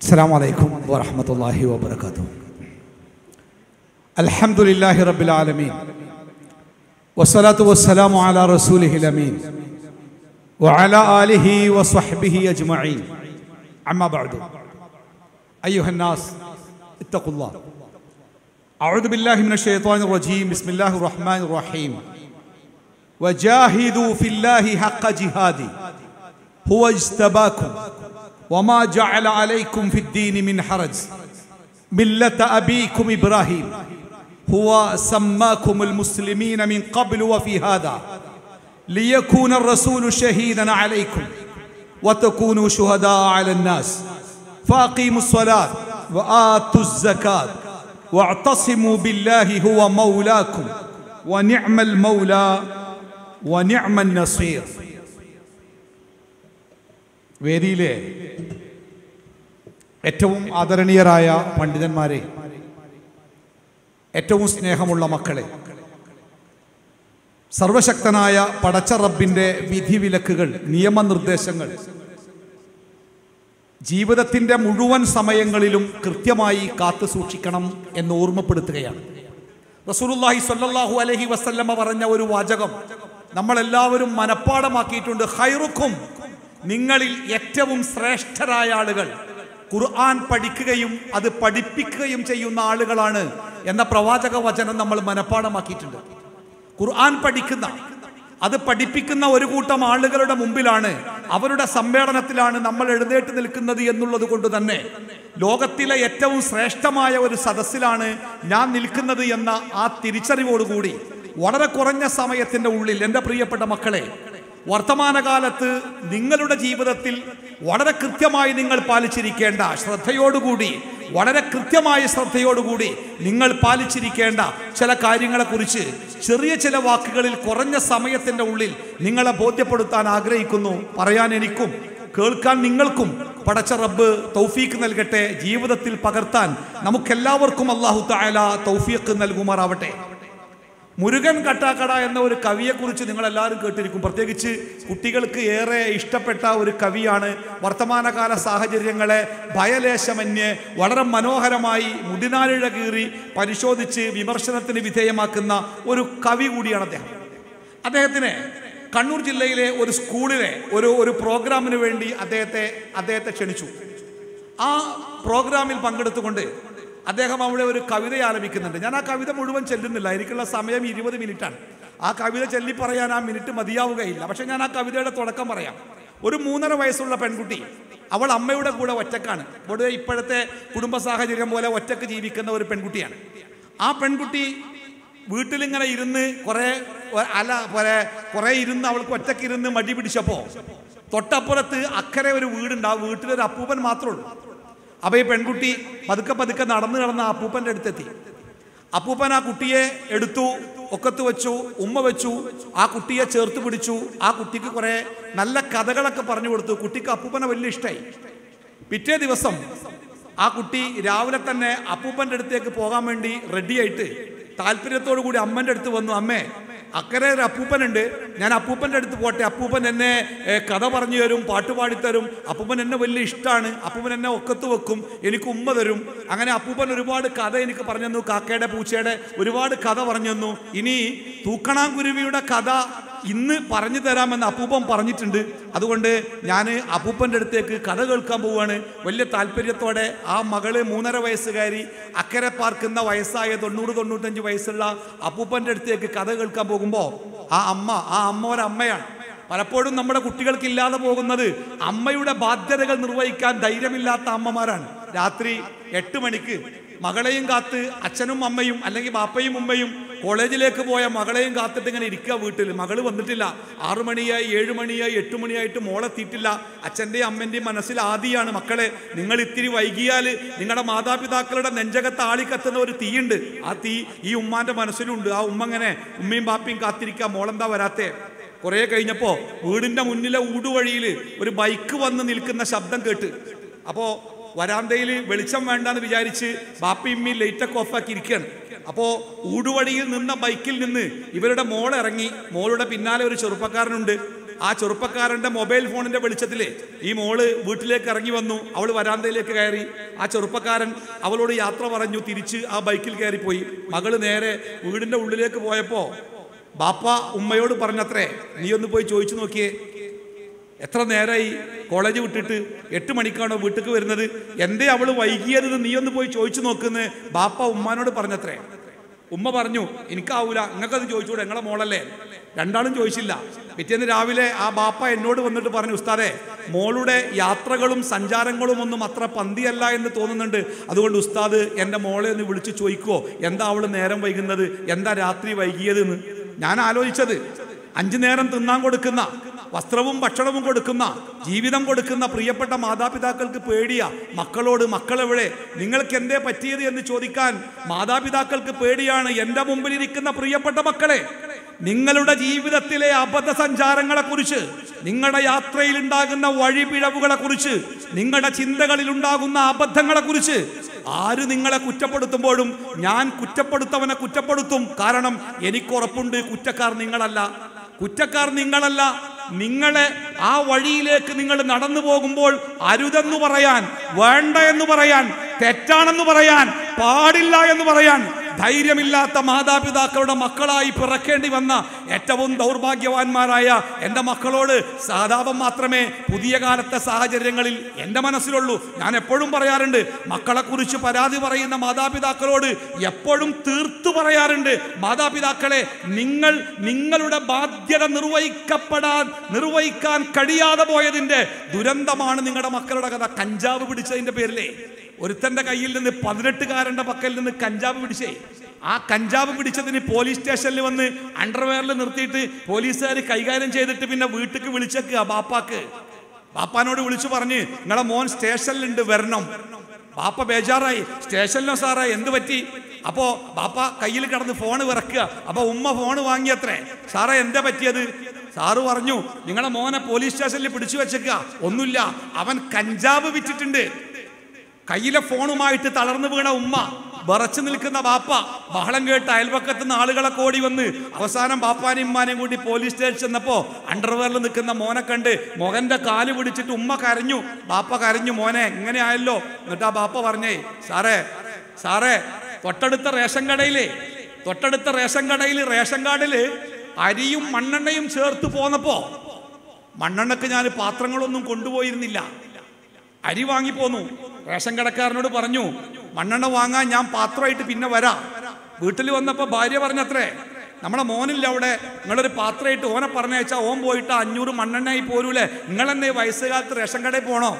السلام عليكم ورحمة الله وبركاته الحمد لله رب العالمين والصلاة والسلام على رسوله الأمين وعلى آله وصحبه أجمعين أما بعد أيها الناس اتقوا الله أعوذ بالله من الشيطان الرجيم بسم الله الرحمن الرحيم وجاهدوا في الله حق جهاده هو اجتباكم وما جعل عليكم في الدين من حرج ملة أبيكم إبراهيم هو سماكم المسلمين من قبل وفي هذا ليكون الرسول شهيدا عليكم وتكونوا شهداء على الناس فأقيموا الصلاة وآتوا الزكاة واعتصموا بالله هو مولاكم ونعم المولى ونعم النصير വേദിയിലെ ഏറ്റവും ആദരണീയരായ പണ്ഡിതന്മാരെ ഏറ്റവും സ്നേഹമുള്ള മക്കളെ സർവശക്തനായ പടച്ച റബ്ബിന്റെ വിധിവിലക്കുകൾ നിയമനിർദ്ദേശങ്ങൾ ജീവിതത്തിന്റെ മുഴുവൻ സമയങ്ങളിലും കൃത്യമായി കാത്തു സൂക്ഷിക്കണം എന്ന് ഓർമ്മപ്പെടുത്തുകയാണ് റസൂലുള്ളാഹി സ്വല്ലല്ലാഹു അലൈഹി വസല്ലമ പറഞ്ഞ ഒരു വാചകം നമ്മളെല്ലാവരും മനഃപ്പാടമാക്കിയിട്ടുണ്ട് ഹൈറുക്കും നിങ്ങളിൽ ഏറ്റവും ശ്രേഷ്ഠരായ ആളുകൾ ഖുർആൻ പഠിക്കുകയും അത് പഠിപ്പിക്കുകയും ചെയ്യുന്ന ആളുകളാണ് എന്ന പ്രവാചക വചനം നമ്മൾ മനഃപ്പാടമാക്കിയിട്ടുണ്ട് ഖുർആൻ പഠിക്കുന്ന അത് പഠിപ്പിക്കുന്ന ഒരു കൂട്ടം ആളുകളുടെ മുമ്പിലാണ് അവരുടെ സമ്മേളനത്തിലാണ് നമ്മൾ എഴുന്നേറ്റ് നിൽക്കുന്നത് എന്നുള്ളത് കൊണ്ട് തന്നെ ലോകത്തിലെ ഏറ്റവും ശ്രേഷ്ഠമായ ഒരു സദസ്സിലാണ് ഞാൻ നിൽക്കുന്നത് എന്ന ആ തിരിച്ചറിവോടുകൂടി വളരെ കുറഞ്ഞ സമയത്തിന്റെ ഉള്ളിൽ എൻ്റെ പ്രിയപ്പെട്ട മക്കളെ വർത്തമാനകാലത്ത് നിങ്ങളുടെ ജീവിതത്തിൽ വളരെ കൃത്യമായി നിങ്ങൾ പാലിച്ചിരിക്കേണ്ട ശ്രദ്ധയോടുകൂടി വളരെ കൃത്യമായ ശ്രദ്ധയോടുകൂടി നിങ്ങൾ പാലിച്ചിരിക്കേണ്ട ചില കാര്യങ്ങളെക്കുറിച്ച് ചെറിയ ചില വാക്കുകളിൽ കുറഞ്ഞ സമയത്തിൻ്റെ ഉള്ളിൽ നിങ്ങളെ ബോധ്യപ്പെടുത്താൻ ആഗ്രഹിക്കുന്നു പറയാൻ എനിക്കും കേൾക്കാൻ നിങ്ങൾക്കും പടച്ച റബ്ബ് തൗഫീക്ക് നൽകട്ടെ ജീവിതത്തിൽ പകർത്താൻ നമുക്കെല്ലാവർക്കും അള്ളാഹു തായാല തൗഫീക്ക് നൽകുമാറാവട്ടെ മുരുകൻ കട്ടാക്കട എന്ന ഒരു കവിയെക്കുറിച്ച് നിങ്ങൾ എല്ലാവരും കേട്ടിരിക്കും പ്രത്യേകിച്ച് കുട്ടികൾക്ക് ഏറെ ഇഷ്ടപ്പെട്ട ഒരു കവിയാണ് വർത്തമാനകാല സാഹചര്യങ്ങളെ ഭയലേശമന്യേ വളരെ മനോഹരമായി മുടിനാലിഴ കീറി പരിശോധിച്ച് വിമർശനത്തിന് വിധേയമാക്കുന്ന ഒരു കവി കൂടിയാണ് അദ്ദേഹം അദ്ദേഹത്തിന് കണ്ണൂർ ജില്ലയിലെ ഒരു സ്കൂളിലെ ഒരു ഒരു പ്രോഗ്രാമിന് വേണ്ടി അദ്ദേഹത്തെ അദ്ദേഹത്തെ ക്ഷണിച്ചു ആ പ്രോഗ്രാമിൽ പങ്കെടുത്തുകൊണ്ട് അദ്ദേഹം അവിടെ ഒരു കവിത ആലപിക്കുന്നുണ്ട് ഞാൻ ആ കവിത മുഴുവൻ ചെല്ലുന്നില്ല എനിക്കുള്ള സമയം ഇരുപത് മിനിറ്റാണ് ആ കവിത ചൊല്ലി പറയാൻ ആ മിനിറ്റ് മതിയാവുകയില്ല പക്ഷെ ഞാൻ ആ കവിതയുടെ തുടക്കം പറയാം ഒരു മൂന്നര വയസ്സുള്ള പെൺകുട്ടി അവൾ അമ്മയുടെ കൂടെ ഒറ്റക്കാണ് പൊതുവെ ഇപ്പോഴത്തെ കുടുംബ സാഹചര്യം പോലെ ഒറ്റക്ക് ജീവിക്കുന്ന ഒരു പെൺകുട്ടിയാണ് ആ പെൺകുട്ടി വീട്ടിലിങ്ങനെ ഇരുന്ന് കുറെ അല പോലെ കുറെ ഇരുന്ന് അവൾക്ക് ഒറ്റക്ക് ഇരുന്ന് മടി പിടിച്ചപ്പോ തൊട്ടപ്പുറത്ത് അക്കരെ ഒരു വീടുണ്ട് ആ വീട്ടിലൊരു അപ്പൂപ്പൻ മാത്രമേ ഉള്ളൂ അപ്പൊ ഈ പെൺകുട്ടി പതുക്കെ പതുക്കെ നടന്നു കിടന്ന അപ്പൂപ്പന്റെ അടുത്തെത്തി അപ്പൂപ്പൻ ആ കുട്ടിയെ എടുത്തു ഒക്കത്ത് വെച്ചു ഉമ്മ വെച്ചു ആ കുട്ടിയെ ചേർത്ത് പിടിച്ചു ആ കുട്ടിക്ക് കുറെ നല്ല കഥകളൊക്കെ പറഞ്ഞു കൊടുത്തു കുട്ടിക്ക് അപ്പൂപ്പനെ വലിയ ഇഷ്ടമായി പിറ്റേ ദിവസം ആ കുട്ടി രാവിലെ തന്നെ അപ്പൂപ്പന്റെ അടുത്തേക്ക് പോകാൻ വേണ്ടി റെഡിയായിട്ട് താല്പര്യത്തോടു കൂടി അമ്മന്റെ അടുത്ത് വന്നു അമ്മേ അക്കരെ ഒരു അപ്പൂപ്പനുണ്ട് ഞാൻ അപ്പൂപ്പൻ്റെ അടുത്ത് പോട്ടെ അപ്പൂപ്പൻ എന്നെ ഏ, കഥ പറഞ്ഞു തരും പാട്ട് പാടിത്തരും അപ്പൂപ്പൻ എന്നെ വലിയ ഇഷ്ടമാണ് അപ്പൂപ്പൻ എന്നെ ഒക്കത്ത് വെക്കും എനിക്ക് ഉമ്മ തരും അങ്ങനെ അപ്പൂപ്പൻ ഒരുപാട് കഥ എനിക്ക് പറഞ്ഞു തന്നു കാക്കയുടെ പൂച്ചയുടെ ഒരുപാട് കഥ പറഞ്ഞു തന്നു ഇനി തൂക്കണാംകുരുവിയുടെ കഥ ഇന്ന് പറഞ്ഞു തരാമെന്ന് അപ്പൂപ്പൻ പറഞ്ഞിട്ടുണ്ട് അതുകൊണ്ട് ഞാൻ അപ്പൂപ്പൻ്റെ അടുത്തേക്ക് കഥ കേൾക്കാൻ പോവുകയാണ് വലിയ താല്പര്യത്തോടെ ആ മകള് മൂന്നര വയസ്സുകാരി അക്കരെ പാർക്കുന്ന വയസ്സായ തൊണ്ണൂറ് തൊണ്ണൂറ്റഞ്ച് വയസ്സുള്ള അപ്പൂപ്പൻ്റെ അടുത്തേക്ക് കഥ കേൾക്കാൻ പോകുമ്പോൾ ആ അമ്മ ആ അമ്മ ഒരമ്മയാണ് പലപ്പോഴും നമ്മുടെ കുട്ടികൾക്ക് ഇല്ലാതെ പോകുന്നത് അമ്മയുടെ ബാധ്യതകൾ നിർവഹിക്കാൻ ധൈര്യമില്ലാത്ത അമ്മമാരാണ് രാത്രി എട്ട് മണിക്ക് മകളെയും കാത്ത് അച്ഛനും അമ്മയും അല്ലെങ്കിൽ ബാപ്പയും ഉമ്മയും കോളേജിലേക്ക് പോയ മകളെയും കാത്തിട്ട് ഇങ്ങനെ ഇരിക്കുക വീട്ടിൽ മകള് വന്നിട്ടില്ല ആറു മണിയായി ഏഴ് മണിയായി എട്ട് മണിയായിട്ട് മോളെത്തിയിട്ടില്ല അച്ഛൻ്റെയും അമ്മൻ്റെയും മനസ്സിൽ ആദിയാണ് മക്കളെ നിങ്ങൾ ഇത്തിരി വൈകിയാൽ നിങ്ങളുടെ മാതാപിതാക്കളുടെ നെഞ്ചകത്ത് ആളിക്കത്തുന്ന ഒരു തീയുണ്ട് ആ തീ ഈ ഉമ്മാന്റെ മനസ്സിലുണ്ട് ആ ഉമ്മ ഇങ്ങനെ ഉമ്മയും ബാപ്പയും കാത്തിരിക്കുക മോളെന്താ വരാത്തേ കുറെ കഴിഞ്ഞപ്പോ വീടിന്റെ മുന്നിലെ ഊടുവഴിയിൽ ഒരു ബൈക്ക് വന്ന് നിൽക്കുന്ന ശബ്ദം കേട്ട് അപ്പോ വരാന്തയിൽ വെളിച്ചം വേണ്ടെന്ന് വിചാരിച്ച് ബാപ്പിയമ്മി ലൈറ്റൊക്കെ ഓഫാക്കി ഇരിക്കുകയാണ് അപ്പോ ഊടുവഴിയിൽ നിന്ന ബൈക്കിൽ നിന്ന് ഇവരുടെ മോൾ ഇറങ്ങി മോളുടെ പിന്നാലെ ഒരു ചെറുപ്പക്കാരനുണ്ട് ആ ചെറുപ്പക്കാരന്റെ മൊബൈൽ ഫോണിന്റെ വെളിച്ചത്തില് ഈ മോള് വീട്ടിലേക്ക് ഇറങ്ങി വന്നു അവൾ വരാന്തയിലേക്ക് കയറി ആ ചെറുപ്പക്കാരൻ അവളോട് യാത്ര പറഞ്ഞു തിരിച്ച് ആ ബൈക്കിൽ കയറിപ്പോയി മകള് നേരെ വീടിന്റെ ഉള്ളിലേക്ക് പോയപ്പോ ബാപ്പ ഉമ്മയോട് പറഞ്ഞത്രേ നീ ഒന്ന് പോയി ചോദിച്ചു നോക്കിയേ എത്ര നേരമായി കോളേജ് വിട്ടിട്ട് എട്ട് മണിക്കാണോ വീട്ടിലേക്ക് വരുന്നത് എന്തേ അവള് വൈകിയത് നീ ഒന്ന് പോയി ചോദിച്ചു നോക്കുന്നത് ബാപ്പ ഉമ്മാനോട് പറഞ്ഞത്രേ ഉമ്മ പറഞ്ഞു എനിക്കാവൂല നിങ്ങൾക്കത് ചോദിച്ചൂടെ നിങ്ങളെ മോളല്ലേ രണ്ടാളും ചോദിച്ചില്ല പിറ്റേന്ന് രാവിലെ ആ ബാപ്പ എന്നോട് വന്നിട്ട് പറഞ്ഞു ഉസ്താദെ മോളുടെ യാത്രകളും സഞ്ചാരങ്ങളും ഒന്നും അത്ര പന്തിയല്ല എന്ന് തോന്നുന്നുണ്ട് അതുകൊണ്ട് ഉസ്താദ് എൻ്റെ മോളെ ഒന്ന് വിളിച്ച് ചോദിക്കുവോ എന്താ അവള് നേരം വൈകുന്നത് എന്താ രാത്രി വൈകിയതെന്ന് ഞാൻ ആലോചിച്ചത് അഞ്ചു നേരം തിന്നാൻ കൊടുക്കുന്ന വസ്ത്രവും ഭക്ഷണവും കൊടുക്കുന്ന ജീവിതം കൊടുക്കുന്ന പ്രിയപ്പെട്ട മാതാപിതാക്കൾക്ക് പേടിയാ മക്കളോട് മക്കളെവിടെ നിങ്ങൾക്ക് എന്തേ പറ്റിയത് എന്ന് ചോദിക്കാൻ മാതാപിതാക്കൾക്ക് പേടിയാണ് എൻ്റെ മുമ്പിലിരിക്കുന്ന പ്രിയപ്പെട്ട മക്കളെ നിങ്ങളുടെ ജീവിതത്തിലെ അബദ്ധ സഞ്ചാരങ്ങളെ കുറിച്ച് നിങ്ങളുടെ യാത്രയിൽ ഉണ്ടാകുന്ന വഴിപിഴവുകളെ കുറിച്ച് നിങ്ങളുടെ ചിന്തകളിൽ ഉണ്ടാകുന്ന അബദ്ധങ്ങളെ കുറിച്ച് ആര് നിങ്ങളെ കുറ്റപ്പെടുത്തുമ്പോഴും ഞാൻ കുറ്റപ്പെടുത്തവനെ കുറ്റപ്പെടുത്തും കാരണം എനിക്കുറപ്പുണ്ട് കുറ്റക്കാർ നിങ്ങളല്ല കുറ്റക്കാർ നിങ്ങളല്ല നിങ്ങളെ ആ വഴിയിലേക്ക് നിങ്ങൾ നടന്നു പോകുമ്പോൾ അരുതെന്ന് പറയാൻ വേണ്ട എന്ന് പറയാൻ തെറ്റാണെന്ന് പറയാൻ പാടില്ല എന്ന് പറയാൻ ധൈര്യമില്ലാത്ത മാതാപിതാക്കളുടെ മക്കളായി പിറക്കേണ്ടി വന്ന ഏറ്റവും ദൗർഭാഗ്യവാന്മാരായ എൻ്റെ മക്കളോട് സഹതാപം മാത്രമേ പുതിയ കാലത്തെ സാഹചര്യങ്ങളിൽ എൻ്റെ മനസ്സിലുള്ളൂ ഞാൻ എപ്പോഴും പറയാറുണ്ട് മക്കളെക്കുറിച്ച് പരാതി പറയുന്ന മാതാപിതാക്കളോട് എപ്പോഴും തീർത്തു പറയാറുണ്ട് മാതാപിതാക്കളെ നിങ്ങൾ നിങ്ങളുടെ ബാധ്യത നിർവഹിക്കപ്പെടാൻ നിർവഹിക്കാൻ കഴിയാതെ പോയതിൻ്റെ ദുരന്തമാണ് നിങ്ങളുടെ മക്കളുടെ കഥ കഞ്ചാവ് പിടിച്ചതിൻ്റെ പേരിലേ ഒരുത്തന്റെ കയ്യിൽ നിന്ന് പതിനെട്ടുകാരന്റെ പക്കൽ നിന്ന് കഞ്ചാവ് പിടിച്ചേ ആ കഞ്ചാവ് പിടിച്ചതിന് പോലീസ് സ്റ്റേഷനിൽ വന്ന് അണ്ടർവെയറിൽ നിർത്തിയിട്ട് പോലീസുകാർ കൈകാര്യം ചെയ്തിട്ട് പിന്നെ വീട്ടിക്ക് വിളിച്ചേക്കുക ബാപ്പാക്ക് ബാപ്പാനോട് വിളിച്ചു പറഞ്ഞ് നിങ്ങളെ മോൻ സ്റ്റേഷനിലുണ്ട് വരണം ബാപ്പ ബേജാറായി സ്റ്റേഷനിലോ സാറേ എന്ത് പറ്റി അപ്പോ ബാപ്പ കയ്യിൽ കിടന്ന് ഫോണ് വിറക്കുക അപ്പൊ ഉമ്മ ഫോണ് വാങ്ങിയത്രേ സാറേ എന്താ പറ്റിയത് സാറ് പറഞ്ഞു നിങ്ങളെ മോനെ പോലീസ് സ്റ്റേഷനിൽ പിടിച്ചു വെച്ചേക്കുക ഒന്നുമില്ല അവൻ കഞ്ചാവ് വിറ്റിട്ടുണ്ട് കയ്യിലെ ഫോണുമായിട്ട് തളർന്നു വീണ ഉമ്മ വിറച്ചു നിൽക്കുന്ന ബാപ്പ ബഹളം കേട്ട് അയൽപക്കത്ത് നിന്ന് ആളുകളെ കോടി വന്ന് അവസാനം ബാപ്പാനെയും ഉമ്മാനെയും കൂടി പോലീസ് സ്റ്റേഷൻ ചെന്നപ്പോ അണ്ടർവെയറിൽ നിൽക്കുന്ന മോനെ കണ്ട് മോഹന്റെ കാല് പിടിച്ചിട്ട് ഉമ്മ കരഞ്ഞു ബാപ്പ കരഞ്ഞു മോനെ ഇങ്ങനെ ആയല്ലോ എന്നിട്ട് ആ ബാപ്പ പറഞ്ഞേ സാറേ സാറേ തൊട്ടടുത്ത റേഷൻ കടയിലെ തൊട്ടടുത്ത റേഷൻ കടയിൽ റേഷൻ കാർഡില് അരിയും മണ്ണെണ്ണയും ചേർത്ത് പോന്നപ്പോ മണ്ണെണ്ണക്ക് ഞാൻ പാത്രങ്ങളൊന്നും കൊണ്ടുപോയിരുന്നില്ല അരി വാങ്ങിപ്പോന്നു റേഷൻ കടക്കാരനോട് പറഞ്ഞു മണ്ണെണ്ണ വാങ്ങാൻ ഞാൻ പാത്രമായിട്ട് പിന്നെ വരാം വീട്ടിൽ വന്നപ്പോൾ ഭാര്യ പറഞ്ഞത്രേ നമ്മളെ മോനില്ല അവിടെ നിങ്ങളൊരു പാത്രമായിട്ട് ഓനെ പറഞ്ഞയച്ചാൽ ഓൻ പോയിട്ട് അഞ്ഞൂറ് മണ്ണെണ്ണയായി പോരൂലേ നിങ്ങളെന്നെ വയസ്സുകാലത്ത് റേഷൻ കടയിൽ പോണോ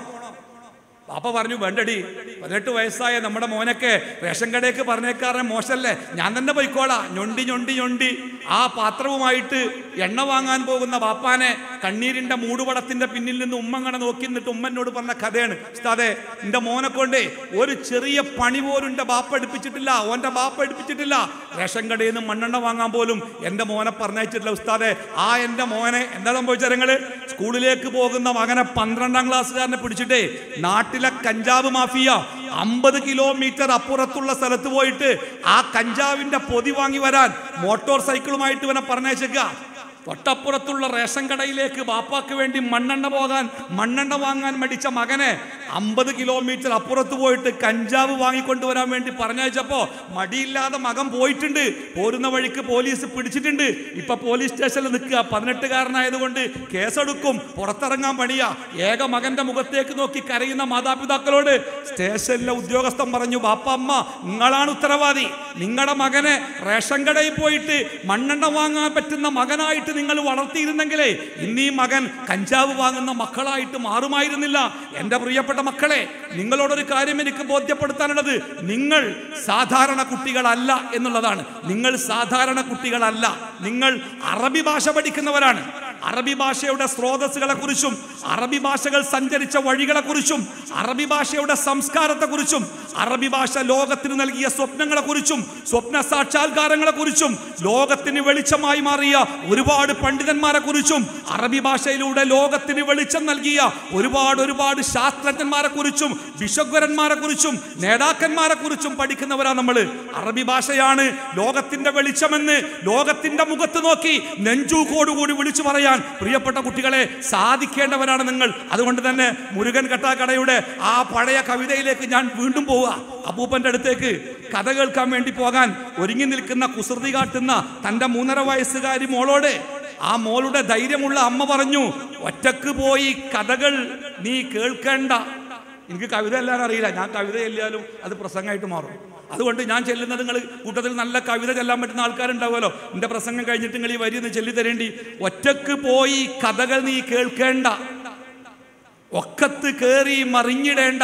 പാപ്പ പറഞ്ഞു വേണ്ടടി പതിനെട്ട് വയസ്സായ നമ്മുടെ മോനൊക്കെ റേഷൻ കടയൊക്കെ പറഞ്ഞേക്കാരൻ മോശമല്ലേ ഞാൻ തന്നെ പോയിക്കോളാം ഞൊണ്ടി ഞൊണ്ടി ഞൊണ്ടി ആ പാത്രവുമായിട്ട് എണ്ണ വാങ്ങാൻ പോകുന്ന ബാപ്പാനെ കണ്ണീരിന്റെ മൂടുപടത്തിന്റെ പിന്നിൽ നിന്ന് ഉമ്മങ്ങനെ നോക്കി നിന്നിട്ട് ഉമ്മനോട് പറഞ്ഞ കഥയാണ് ഉസ്താദെ എന്റെ മോനെ കൊണ്ടേ ഒരു ചെറിയ പണി പോലും എന്റെ ബാപ്പ എടുപ്പിച്ചിട്ടില്ല ഓന്റെ ബാപ്പ എടുപ്പിച്ചിട്ടില്ല റേഷൻ കടയിൽ നിന്ന് മണ്ണെണ്ണ വാങ്ങാൻ പോലും എന്റെ മോനെ പറഞ്ഞയച്ചിട്ടില്ല ഉസ്താദെ ആ എന്റെ മോനെ എന്താ സംഭവിച്ചത് നിങ്ങള് സ്കൂളിലേക്ക് പോകുന്ന മകനെ പന്ത്രണ്ടാം ക്ലാസ്സുകാരനെ പിടിച്ചിട്ടേ നാട്ടിലെ കഞ്ചാവ് മാഫിയ അമ്പത് കിലോമീറ്റർ അപ്പുറത്തുള്ള സ്ഥലത്ത് പോയിട്ട് ആ കഞ്ചാവിന്റെ പൊതി വാങ്ങി വരാൻ മോട്ടോർ സൈക്കിളുമായിട്ട് ഇവനെ പറഞ്ഞയച്ചേക്കുക തൊട്ടപ്പുറത്തുള്ള റേഷൻ കടയിലേക്ക് ബാപ്പാക്ക് വേണ്ടി മണ്ണെണ്ണ പോകാൻ മണ്ണെണ്ണ വാങ്ങാൻ മടിച്ച മകനെ അമ്പത് കിലോമീറ്റർ അപ്പുറത്ത് പോയിട്ട് കഞ്ചാവ് വാങ്ങിക്കൊണ്ടുവരാൻ വേണ്ടി പറഞ്ഞയച്ചപ്പോ മടിയില്ലാതെ മകൻ പോയിട്ടുണ്ട് പോരുന്ന വഴിക്ക് പോലീസ് പിടിച്ചിട്ടുണ്ട് ഇപ്പൊ പോലീസ് സ്റ്റേഷനിൽ നിൽക്കുക പതിനെട്ടുകാരനായതുകൊണ്ട് കേസെടുക്കും പുറത്തിറങ്ങാൻ പണിയാ ഏക മകന്റെ മുഖത്തേക്ക് നോക്കി കരയുന്ന മാതാപിതാക്കളോട് സ്റ്റേഷനിലെ ഉദ്യോഗസ്ഥൻ പറഞ്ഞു ബാപ്പ അമ്മ നിങ്ങളാണ് ഉത്തരവാദി നിങ്ങളുടെ മകനെ റേഷൻ കടയിൽ പോയിട്ട് മണ്ണെണ്ണ വാങ്ങാൻ പറ്റുന്ന മകനായിട്ട് നിങ്ങൾ വളർത്തിയിരുന്നെങ്കിലേ ഇന്ന് ഈ മകൻ കഞ്ചാവ് വാങ്ങുന്ന മക്കളായിട്ട് മാറുമായിരുന്നില്ല എൻ്റെ പ്രിയപ്പെട്ട മക്കളെ നിങ്ങളോടൊരു കാര്യം എനിക്ക് ബോധ്യപ്പെടുത്താനുള്ളത് നിങ്ങൾ സാധാരണ കുട്ടികളല്ല എന്നുള്ളതാണ് നിങ്ങൾ സാധാരണ കുട്ടികളല്ല നിങ്ങൾ അറബി ഭാഷ പഠിക്കുന്നവരാണ് അറബി ഭാഷയുടെ സ്രോതസ്സുകളെ കുറിച്ചും അറബി ഭാഷകൾ സഞ്ചരിച്ച വഴികളെ കുറിച്ചും അറബി ഭാഷയുടെ സംസ്കാരത്തെ കുറിച്ചും അറബി ഭാഷ ലോകത്തിന് നൽകിയ സ്വപ്നങ്ങളെ കുറിച്ചും സ്വപ്ന സാക്ഷാത്കാരങ്ങളെ കുറിച്ചും ലോകത്തിന് വെളിച്ചമായി മാറിയ ഒരുപാട് പണ്ഡിതന്മാരെ കുറിച്ചും അറബി ഭാഷയിലൂടെ ലോകത്തിന് വെളിച്ചം നൽകിയ ഒരുപാട് ഒരുപാട് ശാസ്ത്രജ്ഞന്മാരെ കുറിച്ചും വിശ്വഗ്വരന്മാരെ കുറിച്ചും നേതാക്കന്മാരെ കുറിച്ചും പഠിക്കുന്നവരാ നമ്മൾ അറബി ഭാഷയാണ് ലോകത്തിന്റെ വെളിച്ചമെന്ന് ലോകത്തിന്റെ മുഖത്ത് നോക്കി നെഞ്ചൂക്കോടുകൂടി വിളിച്ചു പറയാൻ പറയാൻ പ്രിയപ്പെട്ട കുട്ടികളെ സാധിക്കേണ്ടവരാണ് നിങ്ങൾ അതുകൊണ്ട് തന്നെ മുരുകൻ കട്ടാക്കടയുടെ ആ പഴയ കവിതയിലേക്ക് ഞാൻ വീണ്ടും പോവുക അപ്പൂപ്പന്റെ അടുത്തേക്ക് കഥ കേൾക്കാൻ വേണ്ടി പോകാൻ ഒരുങ്ങി നിൽക്കുന്ന കുസൃതി കാട്ടുന്ന തന്റെ മൂന്നര വയസ്സുകാരി മോളോട് ആ മോളുടെ ധൈര്യമുള്ള അമ്മ പറഞ്ഞു ഒറ്റക്ക് പോയി കഥകൾ നീ കേൾക്കേണ്ട എനിക്ക് കവിത എല്ലാം അറിയില്ല ഞാൻ കവിത ചെല്ലിയാലും അത് പ്രസംഗമായിട്ട് മാറും അതുകൊണ്ട് ഞാൻ ചെല്ലുന്നത് നിങ്ങൾ കൂട്ടത്തിൽ നല്ല കവിത ചെല്ലാൻ പറ്റുന്ന ആൾക്കാരുണ്ടാവുമല്ലോ എൻ്റെ പ്രസംഗം കഴിഞ്ഞിട്ട് നിങ്ങൾ ഈ വരി ഒന്ന് ചൊല്ലി തരേണ്ടി ഒറ്റക്ക് പോയി കഥകൾ നീ കേൾക്കേണ്ട ഒക്കത്ത് കയറി മറിഞ്ഞിടേണ്ട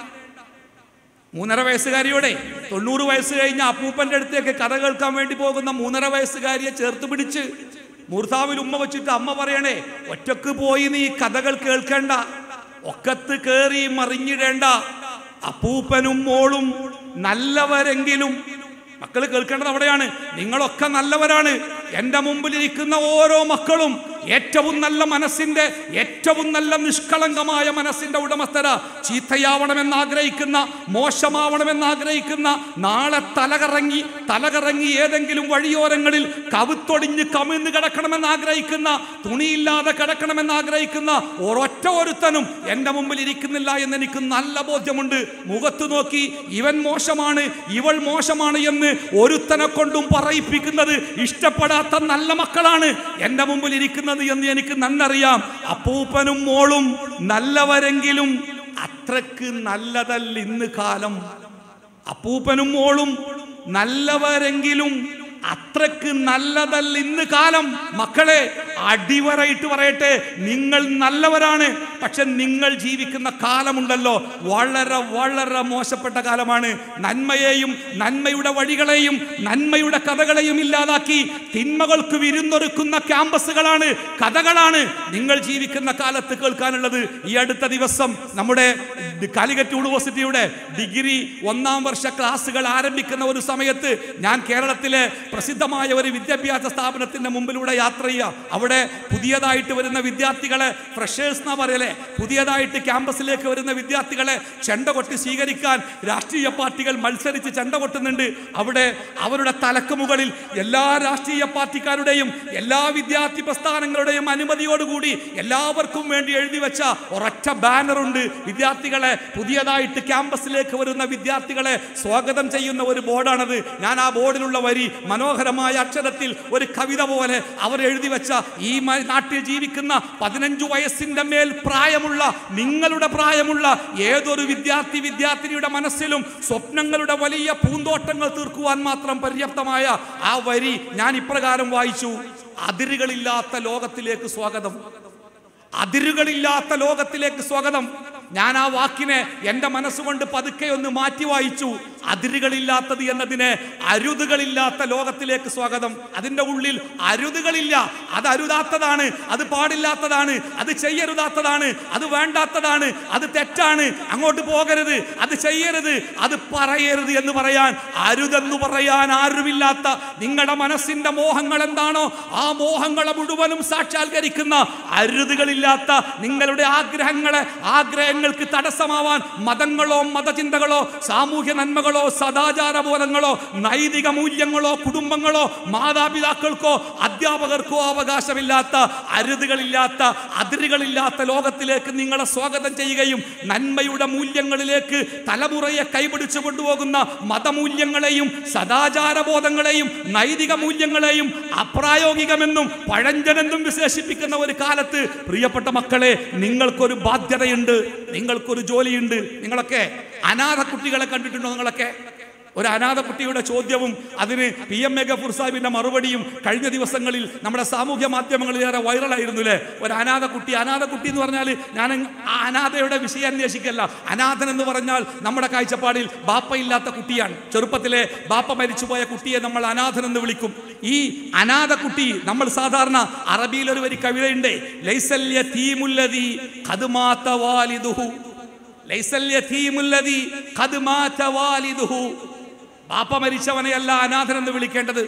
മൂന്നര വയസ്സുകാരിയോടെ തൊണ്ണൂറ് വയസ്സ് കഴിഞ്ഞ അപ്പൂപ്പന്റെ അടുത്തേക്ക് കഥ കേൾക്കാൻ വേണ്ടി പോകുന്ന മൂന്നര വയസ്സുകാരിയെ ചേർത്ത് പിടിച്ച് മൂർത്താവിൽ ഉമ്മ വെച്ചിട്ട് അമ്മ പറയണേ ഒറ്റക്ക് പോയി നീ കഥകൾ കേൾക്കേണ്ട ഒക്കത്ത് കയറി മറിഞ്ഞിടേണ്ട അപ്പൂപ്പനും മോളും നല്ലവരെങ്കിലും മക്കൾ കേൾക്കേണ്ടത് അവിടെയാണ് നിങ്ങളൊക്കെ നല്ലവരാണ് എൻ്റെ മുമ്പിലിരിക്കുന്ന ഓരോ മക്കളും ഏറ്റവും നല്ല മനസ്സിന്റെ ഏറ്റവും നല്ല നിഷ്കളങ്കമായ മനസ്സിന്റെ ഉടമസ്ഥര ചീത്തയാവണമെന്ന് ആഗ്രഹിക്കുന്ന മോശമാവണമെന്ന് ആഗ്രഹിക്കുന്ന നാളെ തലകറങ്ങി തലകറങ്ങി ഏതെങ്കിലും വഴിയോരങ്ങളിൽ കവുത്തൊടിഞ്ഞ് കമിഴ്ന്ന് കിടക്കണമെന്ന് ആഗ്രഹിക്കുന്ന തുണിയില്ലാതെ കിടക്കണമെന്ന് ആഗ്രഹിക്കുന്ന ഒരൊറ്റ ഒരുത്തനും എൻ്റെ മുമ്പിൽ ഇരിക്കുന്നില്ല എന്ന് എനിക്ക് നല്ല ബോധ്യമുണ്ട് മുഖത്ത് നോക്കി ഇവൻ മോശമാണ് ഇവൾ മോശമാണ് എന്ന് ഒരുത്തനെ കൊണ്ടും പറയിപ്പിക്കുന്നത് ഇഷ്ടപ്പെടാത്ത നല്ല മക്കളാണ് എൻ്റെ മുമ്പിൽ ഇരിക്കുന്നത് എന്ന് എനിക്ക് നന്നറിയാം അപ്പൂപ്പനും മോളും നല്ലവരെങ്കിലും അത്രക്ക് നല്ലതല്ല ഇന്ന് കാലം അപ്പൂപ്പനും മോളും നല്ലവരെങ്കിലും അത്രക്ക് നല്ലതല്ല ഇന്ന് കാലം മക്കളെ അടിവരയിട്ട് പറയട്ടെ നിങ്ങൾ നല്ലവരാണ് പക്ഷെ നിങ്ങൾ ജീവിക്കുന്ന കാലമുണ്ടല്ലോ വളരെ വളരെ മോശപ്പെട്ട കാലമാണ് നന്മയെയും നന്മയുടെ വഴികളെയും നന്മയുടെ കഥകളെയും ഇല്ലാതാക്കി തിന്മകൾക്ക് വിരുന്നൊരുക്കുന്ന ക്യാമ്പസുകളാണ് കഥകളാണ് നിങ്ങൾ ജീവിക്കുന്ന കാലത്ത് കേൾക്കാനുള്ളത് ഈ അടുത്ത ദിവസം നമ്മുടെ കാലിക്കറ്റ് യൂണിവേഴ്സിറ്റിയുടെ ഡിഗ്രി ഒന്നാം വർഷ ക്ലാസ്സുകൾ ആരംഭിക്കുന്ന ഒരു സമയത്ത് ഞാൻ കേരളത്തിലെ പ്രസിദ്ധമായ ഒരു വിദ്യാഭ്യാസ സ്ഥാപനത്തിന്റെ മുമ്പിലൂടെ യാത്ര ചെയ്യുക അവിടെ പുതിയതായിട്ട് വരുന്ന വിദ്യാർത്ഥികളെ ഫ്രഷേഴ്സ് എന്നാ പറയലേ പുതിയതായിട്ട് ക്യാമ്പസിലേക്ക് വരുന്ന വിദ്യാർത്ഥികളെ ചെണ്ട കൊട്ടി സ്വീകരിക്കാൻ രാഷ്ട്രീയ പാർട്ടികൾ മത്സരിച്ച് ചെണ്ട കൊട്ടുന്നുണ്ട് അവിടെ അവരുടെ തലക്ക് മുകളിൽ എല്ലാ രാഷ്ട്രീയ പാർട്ടിക്കാരുടെയും എല്ലാ വിദ്യാർത്ഥി പ്രസ്ഥാനങ്ങളുടെയും അനുമതിയോടുകൂടി എല്ലാവർക്കും വേണ്ടി എഴുതി വെച്ച ഒരൊറ്റ ബാനറുണ്ട് വിദ്യാർത്ഥികളെ പുതിയതായിട്ട് ക്യാമ്പസിലേക്ക് വരുന്ന വിദ്യാർത്ഥികളെ സ്വാഗതം ചെയ്യുന്ന ഒരു ബോർഡാണത് ഞാൻ ആ ബോർഡിലുള്ള വരി മനോഹരമായ അക്ഷരത്തിൽ ഒരു കവിത പോലെ അവർ എഴുതി വെച്ച ഈ മ- നാട്ടിൽ ജീവിക്കുന്ന പതിനഞ്ചു വയസ്സിന്റെ മേൽ പ്രായമുള്ള നിങ്ങളുടെ പ്രായമുള്ള ഏതൊരു വിദ്യാർത്ഥി വിദ്യാർത്ഥിനിയുടെ മനസ്സിലും സ്വപ്നങ്ങളുടെ വലിയ പൂന്തോട്ടങ്ങൾ തീർക്കുവാൻ മാത്രം പര്യാപ്തമായ ആ വരി ഞാൻ ഇപ്രകാരം വായിച്ചു അതിരുകളില്ലാത്ത ലോകത്തിലേക്ക് സ്വാഗതം അതിരുകളില്ലാത്ത ലോകത്തിലേക്ക് സ്വാഗതം ഞാൻ ആ വാക്കിനെ എൻ്റെ മനസ്സുകൊണ്ട് പതുക്കെ ഒന്ന് മാറ്റി വായിച്ചു അതിരുകളില്ലാത്തത് എന്നതിനെ അരുതുകളില്ലാത്ത ലോകത്തിലേക്ക് സ്വാഗതം അതിൻ്റെ ഉള്ളിൽ അരുതുകളില്ല അത് അരുതാത്തതാണ് അത് പാടില്ലാത്തതാണ് അത് ചെയ്യരുതാത്തതാണ് അത് വേണ്ടാത്തതാണ് അത് തെറ്റാണ് അങ്ങോട്ട് പോകരുത് അത് ചെയ്യരുത് അത് പറയരുത് എന്ന് പറയാൻ അരുതെന്ന് പറയാൻ ആരുമില്ലാത്ത നിങ്ങളുടെ മനസ്സിന്റെ മോഹങ്ങൾ എന്താണോ ആ മോഹങ്ങളെ മുഴുവനും സാക്ഷാത്കരിക്കുന്ന അരുതുകളില്ലാത്ത നിങ്ങളുടെ ആഗ്രഹങ്ങളെ ആഗ്രഹങ്ങൾക്ക് തടസ്സമാവാൻ മതങ്ങളോ മതചിന്തകളോ സാമൂഹ്യ നന്മകളോ സദാചാര ബോധങ്ങളോ നൈതിക മൂല്യങ്ങളോ കുടുംബങ്ങളോ മാതാപിതാക്കൾക്കോ അധ്യാപകർക്കോ അവകാശമില്ലാത്ത അരുതുകളില്ലാത്ത അതിരുകളില്ലാത്ത ലോകത്തിലേക്ക് നിങ്ങളെ സ്വാഗതം ചെയ്യുകയും നന്മയുടെ മൂല്യങ്ങളിലേക്ക് തലമുറയെ കൈപിടിച്ചു കൊണ്ടുപോകുന്ന മതമൂല്യങ്ങളെയും സദാചാര ബോധങ്ങളെയും നൈതിക മൂല്യങ്ങളെയും അപ്രായോഗികമെന്നും പഴഞ്ചനെന്നും വിശേഷിപ്പിക്കുന്ന ഒരു കാലത്ത് പ്രിയപ്പെട്ട മക്കളെ നിങ്ങൾക്കൊരു ബാധ്യതയുണ്ട് നിങ്ങൾക്കൊരു ജോലിയുണ്ട് നിങ്ങളൊക്കെ അനാഥ കുട്ടികളെ കണ്ടിട്ടുണ്ടോ നിങ്ങളൊക്കെ ഒരു അനാഥ കുട്ടിയുടെ ചോദ്യവും അതിന് പി എം എ ഗഫൂർ സാഹിബിന്റെ മറുപടിയും കഴിഞ്ഞ ദിവസങ്ങളിൽ നമ്മുടെ സാമൂഹ്യ മാധ്യമങ്ങളിൽ ഏറെ വൈറലായിരുന്നു അല്ലേ ഒരു അനാഥ കുട്ടി അനാഥ കുട്ടി എന്ന് പറഞ്ഞാൽ ഞാൻ ആ അനാഥയുടെ വിഷയം അന്വേഷിക്കല്ല അനാഥൻ എന്ന് പറഞ്ഞാൽ നമ്മുടെ കാഴ്ചപ്പാടിൽ ബാപ്പയില്ലാത്ത കുട്ടിയാണ് ചെറുപ്പത്തിലെ ബാപ്പ മരിച്ചുപോയ കുട്ടിയെ നമ്മൾ അനാഥൻ എന്ന് വിളിക്കും ഈ അനാഥ കുട്ടി നമ്മൾ സാധാരണ അറബിയിൽ ഒരു വരി കവിതയുണ്ട് ലൈസല്യ തീമുല്ലതി കതുമാത്ത വാലിദുഹു ലൈസൽ യതീമുല്ലദി ഖദ് മാത വാലിദുഹു ബാപ്പ മരിച്ചവനെയല്ല അനാഥൻ എന്ന് വിളിക്കേണ്ടത്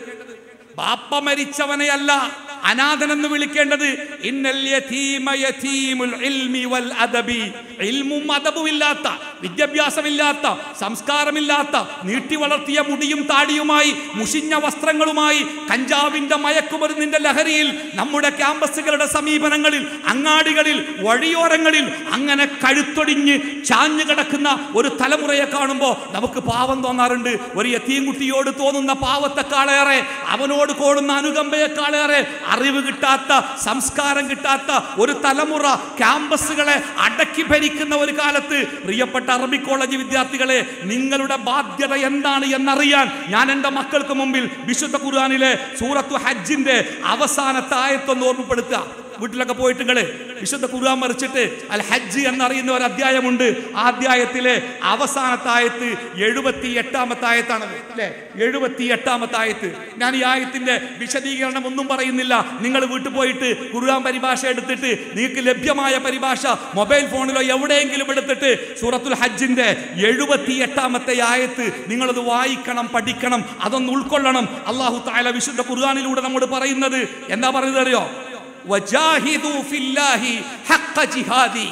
ബാപ്പ മരിച്ചവനെയല്ല അനാഥൻ എന്ന് വിളിക്കേണ്ടത് ഇന്നൽ യതീമ യതീമുൽ ഇൽമി വൽ അദബി ഇൽമും അതബും ഇല്ലാത്ത വിദ്യാഭ്യാസമില്ലാത്ത സംസ്കാരമില്ലാത്ത നീട്ടി വളർത്തിയ മുടിയും താടിയുമായി മുഷിഞ്ഞ വസ്ത്രങ്ങളുമായി കഞ്ചാവിന്റെ മയക്കുമരുന്നിന്റെ ലഹരിയിൽ നമ്മുടെ ക്യാമ്പസുകളുടെ സമീപനങ്ങളിൽ അങ്ങാടികളിൽ വഴിയോരങ്ങളിൽ അങ്ങനെ കഴുത്തൊടിഞ്ഞ് ചാഞ്ഞു കിടക്കുന്ന ഒരു തലമുറയെ കാണുമ്പോൾ നമുക്ക് പാവം തോന്നാറുണ്ട് ഒരു യത്തീംകുട്ടിയോട് തോന്നുന്ന പാവത്തെക്കാളേറെ അവനോട് കോടുന്ന അനുകമ്പയെക്കാളേറെ അറിവ് കിട്ടാത്ത സംസ്കാരം കിട്ടാത്ത ഒരു തലമുറ ക്യാമ്പസുകളെ അടക്കി ഭരിക്കുന്ന ഒരു കാലത്ത് പ്രിയപ്പെട്ട അറബി കോളേജ് വിദ്യാർത്ഥികളെ നിങ്ങളുടെ ബാധ്യത എന്താണ് എന്നറിയാൻ ഞാൻ എൻ്റെ മക്കൾക്ക് മുമ്പിൽ വിശുദ്ധ ഖുർആനിലെ സൂറത്തു ഹജ്ജിന്റെ അവസാനത്തെ ആയത്തൊന്ന് ഓർമ്മപ്പെടുത്തുക വീട്ടിലൊക്കെ പോയിട്ട് നിങ്ങള് വിശുദ്ധ ഖുർആൻ മറിച്ചിട്ട് അൽ ഹജ്ജ് എന്നറിയുന്ന ഒരു അധ്യായമുണ്ട് ആ അധ്യായത്തിലെ അവസാനത്തെ ആയത്ത് എഴുപത്തി എട്ടാമത്തെ ആയത്താണത് അല്ലേ എഴുപത്തി എട്ടാമത്തെ ആയത്ത് ഞാൻ ഈ ആയത്തിന്റെ വിശദീകരണം ഒന്നും പറയുന്നില്ല നിങ്ങൾ വീട്ടിൽ പോയിട്ട് ഖുർആൻ പരിഭാഷ എടുത്തിട്ട് നിങ്ങൾക്ക് ലഭ്യമായ പരിഭാഷ മൊബൈൽ ഫോണിലോ എവിടെയെങ്കിലും എടുത്തിട്ട് സൂറത്തുൽ ഹജ്ജിന്റെ എഴുപത്തി എട്ടാമത്തെ ആയത്ത് നിങ്ങളത് വായിക്കണം പഠിക്കണം അതൊന്ന് ഉൾക്കൊള്ളണം അള്ളാഹു താല വിശുദ്ധ ഖുർആനിലൂടെ നമ്മോട് പറയുന്നത് എന്താ പറയുന്നത് അറിയോ വജാഹിദു ഫില്ലാഹി ഹഖ്ഖ ജിഹാദി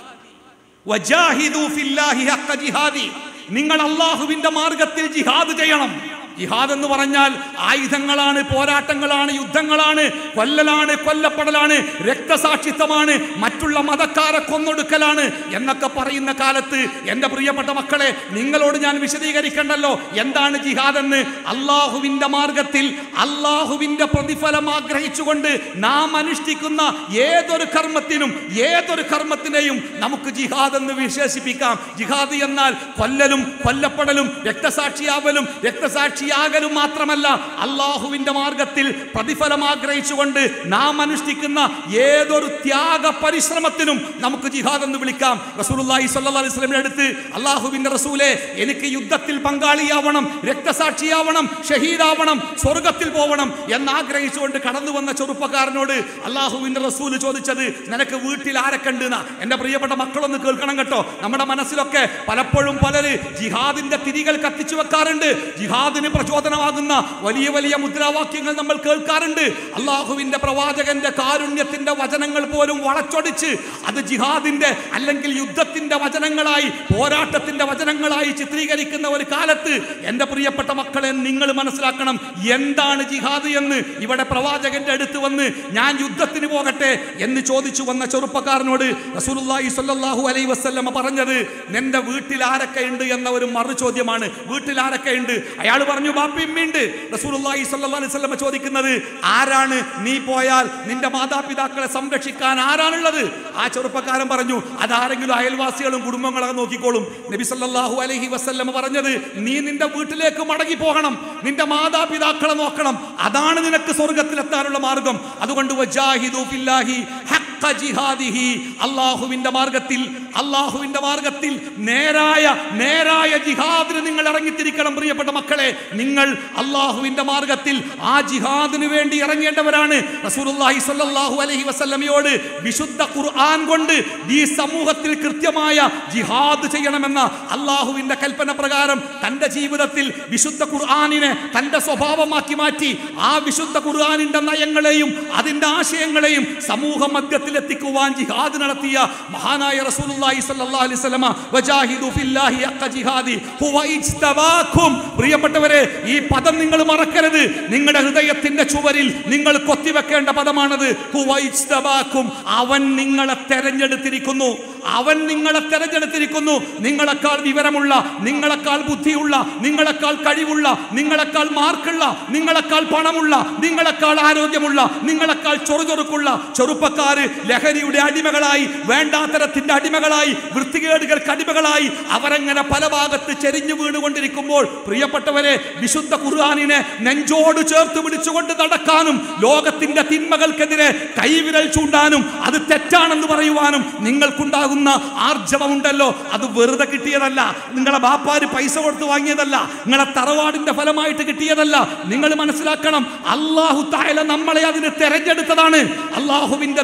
വജാഹിദു ഫില്ലാഹി ഹഖ്ഖ ജിഹാദി നിങ്ങൾ അള്ളാഹുവിന്റെ മാർഗത്തിൽ ജിഹാദ് ചെയ്യണം ജിഹാദ് എന്ന് പറഞ്ഞാൽ ആയുധങ്ങളാണ് പോരാട്ടങ്ങളാണ് യുദ്ധങ്ങളാണ് കൊല്ലലാണ് കൊല്ലപ്പെടലാണ് രക്തസാക്ഷിത്വമാണ് മറ്റുള്ള മതക്കാരെ കൊന്നൊടുക്കലാണ് എന്നൊക്കെ പറയുന്ന കാലത്ത് എൻ്റെ പ്രിയപ്പെട്ട മക്കളെ നിങ്ങളോട് ഞാൻ വിശദീകരിക്കണ്ടല്ലോ എന്താണ് ജിഹാദ് എന്ന് അള്ളാഹുവിൻ്റെ മാർഗത്തിൽ അള്ളാഹുവിൻ്റെ പ്രതിഫലം ആഗ്രഹിച്ചുകൊണ്ട് നാം അനുഷ്ഠിക്കുന്ന ഏതൊരു കർമ്മത്തിനും ഏതൊരു കർമ്മത്തിനെയും നമുക്ക് ജിഹാദ് എന്ന് വിശേഷിപ്പിക്കാം ജിഹാദ് എന്നാൽ കൊല്ലലും കൊല്ലപ്പെടലും രക്തസാക്ഷിയാവലും രക്തസാക്ഷിയാകലും മാത്രമല്ല അള്ളാഹുവിന്റെ മാർഗത്തിൽ പ്രതിഫലം ആഗ്രഹിച്ചുകൊണ്ട് നാം അനുഷ്ഠിക്കുന്ന ഏതൊരു ത്യാഗ പരിശ്രമത്തിനും നമുക്ക് ജിഹാദ് എന്ന് വിളിക്കാം റസൂലുള്ളാഹി സ്വല്ലല്ലാഹി അലൈഹി വസല്ലമയുടെ അടുത്ത് അള്ളാഹുവിന്റെ റസൂലെ എനിക്ക് യുദ്ധത്തിൽ പങ്കാളിയാവണം രക്തസാക്ഷിയാവണം ഷഹീദാവണം സ്വർഗത്തിൽ പോവണം എന്ന് ആഗ്രഹിച്ചുകൊണ്ട് കടന്നു വന്ന ചെറുപ്പക്കാരനോട് അള്ളാഹുവിന്റെ റസൂല് ചോദിച്ചത് നിനക്ക് വീട്ടിൽ ആരൊക്കെ ഉണ്ട് എന്നാ എന്റെ പ്രിയപ്പെട്ട മക്കളൊന്ന് കേൾക്കണം കേട്ടോ നമ്മുടെ മനസ്സിലൊക്കെ പലപ്പോഴും പലര് ജിഹാദിന്റെ തിരികൾ കത്തിച്ചു വെക്കാറുണ്ട് ജിഹാദിന് പ്രചോദനമാകുന്ന വലിയ വലിയ മുദ്രാവാക്യങ്ങൾ നമ്മൾ കേൾക്കാറുണ്ട് അള്ളാഹുവിന്റെ പ്രവാചകന്റെ കാരുണ്യത്തിന്റെ വചനങ്ങൾ പോലും വളച്ചൊടിച്ച് അത് ജിഹാദിന്റെ അല്ലെങ്കിൽ യുദ്ധത്തിന്റെ വചനങ്ങളായി പോരാട്ടത്തിന്റെ വചനങ്ങളായി ചിത്രീകരിക്കുന്ന ഒരു കാലത്ത് എൻ്റെ പ്രിയപ്പെട്ട മക്കളെ നിങ്ങൾ മനസ്സിലാക്കണം എന്താണ് ജിഹാദ് എന്ന് ഇവിടെ പ്രവാചകന്റെ അടുത്ത് വന്ന് ഞാൻ യുദ്ധത്തിന് പോകട്ടെ എന്ന് ചോദിച്ചു വന്ന ചെറുപ്പക്കാരനോട് റസൂലുള്ളാഹി സ്വല്ലല്ലാഹു അലൈഹി വസല്ലമ പറഞ്ഞത് നിന്റെ വീട്ടിൽ ആരൊക്കെ ഉണ്ട് എന്ന ഒരു മറു ചോദ്യമാണ് വീട്ടിൽ ആരൊക്കെ ഉണ്ട് അയാൾ പറഞ്ഞു ബാപ്പിമ്മയുണ്ട് റസൂലുള്ളാഹി സ്വല്ലല്ലാഹു അലൈഹി വസല്ലമ ചോദിക്കുന്നത് ആരാണ് നീ പോയാൽ നിന്റെ മാതാപിതാക്കളെ സംരക്ഷിക്കാൻ ആരാണുള്ളത് ആ ചെറുപ്പക്കാരൻ പറഞ്ഞു അതാരെങ്കിലും അയൽവാസികളും കുടുംബങ്ങളൊക്കെ നോക്കിക്കോളും നബി സല്ലല്ലാഹു അലൈഹി വസല്ലമ പറഞ്ഞത് നീ നിന്റെ വീട്ടിലേക്ക് മടങ്ങി പോകണം നിന്റെ മാതാപിതാക്കളെ നോക്കണം അതാണ് നിനക്ക് സ്വർഗത്തിലെത്താനുള്ള മാർഗം അതുകൊണ്ട് വജാഹിദു ഫില്ലാഹി ഹഖ്ഖ ജിഹാദിഹി അള്ളാഹുവിന്റെ മാർഗത്തിൽ അള്ളാഹുവിന്റെ മാർഗത്തിൽ നേരായ നേരായ ജിഹാദിന് നിങ്ങൾ ഇറങ്ങിത്തിരിക്കണം പ്രിയപ്പെട്ട മക്കളെ നിങ്ങൾ അള്ളാഹുവിന്റെ മാർഗത്തിൽ ആ ജിഹാദിന് വേണ്ടി ഇറങ്ങേണ്ടവരാണ് റസൂലുള്ളാഹി സ്വല്ലല്ലാഹു അലൈഹി വസല്ലമയോട് വിശുദ്ധ ഖുർആൻ കൊണ്ട് ഈ സമൂഹത്തിൽ കൃത്യമായ ജിഹാദ് ചെയ്യണമെന്ന അള്ളാഹുവിന്റെ കൽപ്പന പ്രകാരം തന്റെ ജീവിതത്തിൽ വിശുദ്ധ ഖുർആനിനെ തന്റെ സ്വഭാവമാക്കി മാറ്റി ആ വിശുദ്ധ ഖുർആനിന്റെ നയങ്ങളെയും അതിന്റെ ആശയങ്ങളെയും സമൂഹ മധ്യത്തിൽ എത്തിക്കുവാൻ ജിഹാദ് നടത്തിയ മഹാനായ റസൂലുള്ളാഹി സ്വല്ലല്ലാഹു അലൈഹി വസല്ലമ വജാഹിദു ഫില്ലാഹി ഹഖ്ഖ ജിഹാദി ഹുവ ഇജ്തബാക്കും പ്രിയപ്പെട്ടവരെ ഈ പദം നിങ്ങൾ മറക്കരുത് നിങ്ങളുടെ ഹൃദയത്തിന്റെ ചുവരിൽ നിങ്ങൾ കൊത്തിവെക്കേണ്ട പദമാണത് ഹുവ ഇജ്തബാക്കും അവൻ നിങ്ങളെ തെരഞ്ഞെടുത്തിരിക്കുന്നു അവൻ നിങ്ങളെ തെരഞ്ഞെടുത്തിരിക്കുന്നു നിങ്ങളെക്കാൾ വിവരമുള്ള നിങ്ങളെക്കാൾ ബുദ്ധിയുള്ള നിങ്ങളെക്കാൾ കഴിവുള്ള നിങ്ങളെക്കാൾ മാർക്കുള്ള നിങ്ങളെക്കാൾ പണമുള്ള നിങ്ങളെക്കാൾ ആരോഗ്യമുള്ള നിങ്ങളെക്കാൾ ചൊറുചൊറുക്കുള്ള ചെറുപ്പക്കാര് ലഹരിയുടെ അടിമകളായി വേണ്ടാത്തരത്തിന്റെ അടിമകളായി വൃത്തികേടുകൾക്ക് അടിമകളായി അവരങ്ങനെ പല ഭാഗത്ത് ചെരിഞ്ഞു വീണുകൊണ്ടിരിക്കുമ്പോൾ പ്രിയപ്പെട്ടവരെ വിശുദ്ധ ഖുർആാനിനെ നെഞ്ചോട് ചേർത്ത് പിടിച്ചുകൊണ്ട് നടക്കാനും ലോകത്തിന്റെ തിന്മകൾക്കെതിരെ കൈവിരൽ ചൂണ്ടാനും അത് തെറ്റാണെന്ന് പറയുവാനും നിങ്ങൾക്കുണ്ടാകുന്ന ആർജവമുണ്ടല്ലോ അത് വെറുതെ കിട്ടിയതല്ല നിങ്ങളെ ബാപ്പാര് പൈസ കൊടുത്ത് വാങ്ങിയതല്ല നിങ്ങളെ തറവാടിന്റെ ഫലമായിട്ട് കിട്ടിയതല്ല നിങ്ങൾ മനസ്സിലാക്കണം അള്ളാഹു തായാല നമ്മളെ അതിന് തെരഞ്ഞെടുത്തതാണ് അള്ളാഹുവിന്റെ ദീനിന്